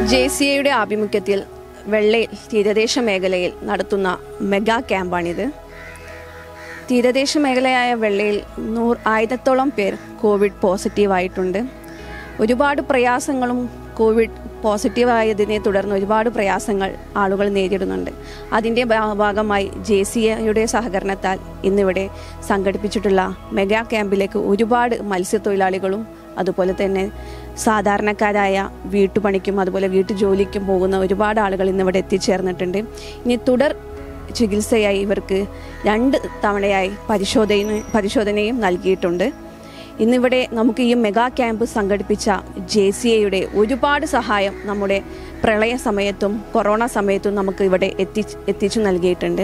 J C എയുടെ ആഭിമുഖ്യത്തിൽ വെള്ളയിൽ തീരദേശ മേഖലയിൽ നടത്തുന്ന മെഗാ ക്യാമ്പാണിത് തീരദേശ മേഖലയായ വെള്ളയിൽ നൂർ ആയിരത്തോളം പേർ കോവിഡ് പോസിറ്റീവായിട്ടുണ്ട് ഒരുപാട് പ്രയാസങ്ങളും കോവിഡ് പോസിറ്റീവായതിനെ തുടർന്ന് ഒരുപാട് പ്രയാസങ്ങൾ ആളുകൾ നേരിടുന്നുണ്ട് അതിൻ്റെ ഭാ- ഭാഗമായി ജെ സി എയുടെ സഹകരണത്താൽ ഇന്നിവിടെ സംഘടിപ്പിച്ചിട്ടുള്ള മെഗാ ക്യാമ്പിലേക്ക് ഒരുപാട് മത്സ്യത്തൊഴിലാളികളും അതുപോലെ തന്നെ സാധാരണക്കാരായ വീട്ടുപണിക്കും അതുപോലെ വീട്ടുജോലിക്കും പോകുന്ന ഒരുപാട് ആളുകൾ ഇന്നിവിടെ എത്തിച്ചേർന്നിട്ടുണ്ട് ഇനി തുടർ ചികിത്സയായി ഇവർക്ക് രണ്ട് തവണയായി പരിശോധന പരിശോധനയും നൽകിയിട്ടുണ്ട് ഇന്നിവിടെ നമുക്ക് ഈ മെഗാ ക്യാമ്പ് സംഘടിപ്പിച്ച ജെ സി എയുടെ ഒരുപാട് സഹായം നമ്മുടെ പ്രളയ സമയത്തും കൊറോണ സമയത്തും നമുക്ക് ഇവിടെ എത്തി എത്തിച്ചു നൽകിയിട്ടുണ്ട്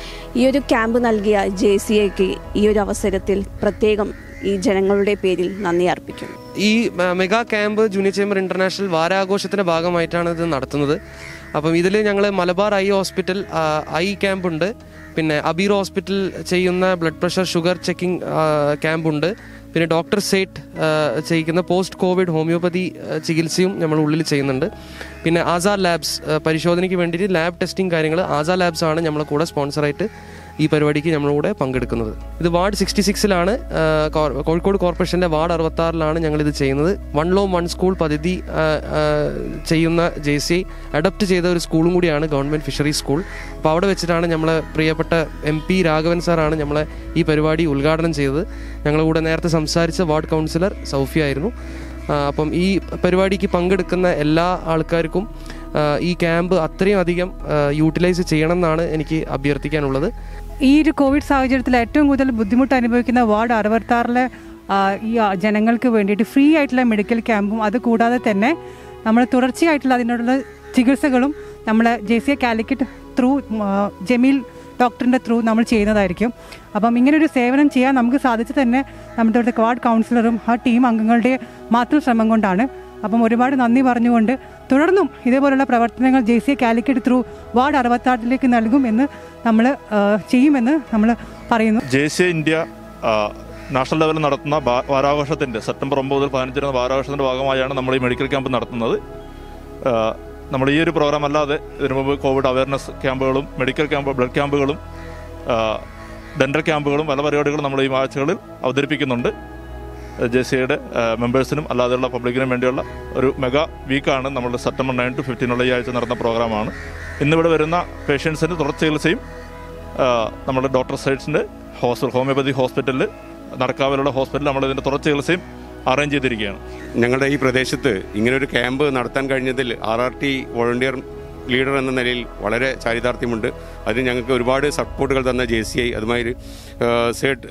ഈ ഒരു ക്യാമ്പ് നൽകിയ ജെ സി എക്ക് ഈ ഒരു അവസരത്തിൽ പ്രത്യേകം ഈ ജനങ്ങളുടെ പേരിൽ നന്ദി അർപ്പിക്കുന്നു ഈ മ- mega camp Junior Chamber International വാരാഘോഷത്തിന്റെ ഭാഗമായിട്ടാണ് ഇത് നടത്തുന്നത് അപ്പം ഇതിൽ ഞങ്ങൾ മലബാർ ഐ ഹോസ്പിറ്റൽ ആ, ഐ ക്യാമ്പ് ഉണ്ട് പിന്നെ അബീർ ഹോസ്പിറ്റൽ ചെയ്യുന്ന blood pressure sugar checking camp ഉണ്ട് പിന്നെ ഡോക്ടർ സേറ്റ് ആ, ചെയ്യിക്കുന്ന പോസ്റ്റ് കോവിഡ് ഹോമിയോപ്പതി ആ, ചികിത്സയും നമ്മൾ ഉള്ളിൽ ചെയ്യുന്നുണ്ട് പിന്നെ ആസാ ലാബ്സ് ആ, പരിശോധനയ്ക്ക് വേണ്ടിയിട്ട് ലാബ് ടെസ്റ്റിംഗ് കാര്യങ്ങൾ ആസാ ലാബ്സ് ആണ് നമ്മളെ കൂടെ സ്പോൺസറായിട്ട് ഈ പരിപാടിക്ക് നമ്മുടെ കൂടെ പങ്കെടുക്കുന്നത് ഇത് വാർഡ് സിക്സ്റ്റി സിക്സിലാണ് കോഴിക്കോട് കോർപ്പറേഷന്റെ വാർഡ് അറുപത്തി ആറിലാണ് ഞങ്ങൾ ഇത് ചെയ്യുന്നത് വൺ ലോ വൺ സ്കൂൾ പദ്ധതി ആ, ആ, ചെയ്യുന്ന ജെ സി അഡപ്റ്റ് ചെയ്ത ഒരു സ്കൂളും കൂടിയാണ് ഗവൺമെന്റ് ഫിഷറീസ് സ്കൂൾ അപ്പോൾ അവിടെ വെച്ചിട്ടാണ് നമ്മളെ പ്രിയപ്പെട്ട എം പി രാഘവൻ സാറാണ് നമ്മളെ ഈ പരിപാടി ഉദ്ഘാടനം ചെയ്തത് ഞങ്ങളുടെ കൂടെ നേരത്തെ സംസാരിച്ച വാർഡ് കൗൺസിലർ സൗഫിയ ആയിരുന്നു ആ, അപ്പം ഈ പരിപാടിക്ക് പങ്കെടുക്കുന്ന എല്ലാ ആൾക്കാർക്കും ആ, ഈ ക്യാമ്പ് അത്രയും അധികം യൂട്ടിലൈസ് ചെയ്യണം എന്നാണ് എനിക്ക് അഭ്യർത്ഥിക്കാനുള്ളത് ഈ ഒരു കോവിഡ് സാഹചര്യത്തിൽ ഏറ്റവും കൂടുതൽ ബുദ്ധിമുട്ട് അനുഭവിക്കുന്ന വാർഡ് അറുപത്താറിലെ ആ, ഈ ആ, ജനങ്ങൾക്ക് വേണ്ടിയിട്ട് ഫ്രീ ആയിട്ടുള്ള മെഡിക്കൽ ക്യാമ്പും അത് കൂടാതെ തന്നെ നമ്മൾ തുടർച്ചയായിട്ടുള്ള അതിനുള്ള ചികിത്സകളും നമ്മൾ J C A Calicut through Jameel ഡോക്ടറിൻ്റെ ത്രൂ നമ്മൾ ചെയ്യുന്നതായിരിക്കും അപ്പം ഇങ്ങനൊരു സേവനം ചെയ്യാൻ നമുക്ക് സാധിച്ചു തന്നെ നമ്മുടെ ഇവിടുത്തെ വാർഡ് കൗൺസിലറും ആ ടീം അംഗങ്ങളുടെ മാത്രം ശ്രമം കൊണ്ടാണ് അപ്പം ഒരുപാട് നന്ദി പറഞ്ഞുകൊണ്ട് തുടർന്നും ഇതേപോലുള്ള പ്രവർത്തനങ്ങൾ J C A Calicut through ward അറുപത്താറിലേക്ക് നൽകും എന്ന് നമ്മൾ ചെയ്യുമെന്ന് നമ്മൾ പറയുന്നു ജെ സി ഇന്ത്യ ആ, നാഷണൽ ലെവലിൽ നടത്തുന്ന ബാ- വാരാഘോഷത്തിൻ്റെ സെപ്റ്റംബർ ഒമ്പത് മുതൽ പതിനഞ്ചിന് വാരാഘോഷത്തിൻ്റെ ഭാഗമായാണ് നമ്മൾ ഈ മെഡിക്കൽ ക്യാമ്പ് നടത്തുന്നത് ആ, നമ്മൾ ഈ ഒരു പ്രോഗ്രാം അല്ലാതെ ഇതിനു മുമ്പ് കോവിഡ് അവയർനെസ് ക്യാമ്പുകളും മെഡിക്കൽ ക്യാമ്പ് ബ്ലഡ് ക്യാമ്പുകളും ആ, ഡെന്റൽ ക്യാമ്പുകളും പല പരിപാടികളും നമ്മൾ ഈ ആഴ്ചകളിൽ അവതരിപ്പിക്കുന്നുണ്ട് ജെ സിയുടെ മെമ്പേഴ്സിനും അല്ലാതെയുള്ള പബ്ലിക്കിനും വേണ്ടിയുള്ള ഒരു മെഗാ വീക്കാണ് നമ്മൾ സെപ്റ്റംബർ നയൻ ടു ഫിഫ്റ്റീനുള്ള ഈ ആഴ്ച നടന്ന പ്രോഗ്രാമാണ് ഇന്നിവിടെ വരുന്ന പേഷ്യൻസിന് തുടർ ചികിത്സയും ആ, നമ്മുടെ ഡോക്ടർ സൈഡ്സിൻ്റെ ഹോസ്പിറ്റൽ ഹോമിയോപ്പതി ഹോസ്പിറ്റലിൽ നടക്കാവിലുള്ള ഹോസ്പിറ്റലിൽ നമ്മൾ ഇതിൻ്റെ തുടർ ചികിത്സയും അറേഞ്ച് ചെയ്തിരിക്കുകയാണ് ഞങ്ങളുടെ ഈ പ്രദേശത്ത് ഇങ്ങനൊരു ക്യാമ്പ് നടത്താൻ കഴിഞ്ഞതിൽ R R T volunteer leader എന്ന നിലയിൽ വളരെ ചാരിതാർത്ഥ്യമുണ്ട് അതിന് ഞങ്ങൾക്ക് ഒരുപാട് സപ്പോർട്ടുകൾ തന്ന ജെ സി ഐ അതുമായി സേട്ട്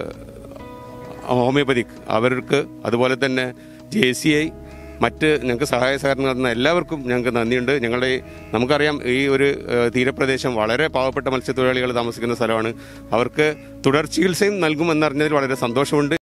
ഹോമിയോപ്പതിക് അവർക്ക് അതുപോലെ തന്നെ ജെ സി ഐ മറ്റ് ഞങ്ങൾക്ക് സഹായ സഹകരണം നൽകുന്ന എല്ലാവർക്കും ഞങ്ങൾക്ക് നന്ദിയുണ്ട് ഞങ്ങളുടെ നമുക്കറിയാം ഈ ഒരു ഏഹ്, തീരപ്രദേശം വളരെ പാവപ്പെട്ട മത്സ്യത്തൊഴിലാളികൾ താമസിക്കുന്ന സ്ഥലമാണ് അവർക്ക് തുടർ ചികിത്സയും നൽകുമെന്നറിഞ്ഞതിൽ വളരെ സന്തോഷമുണ്ട്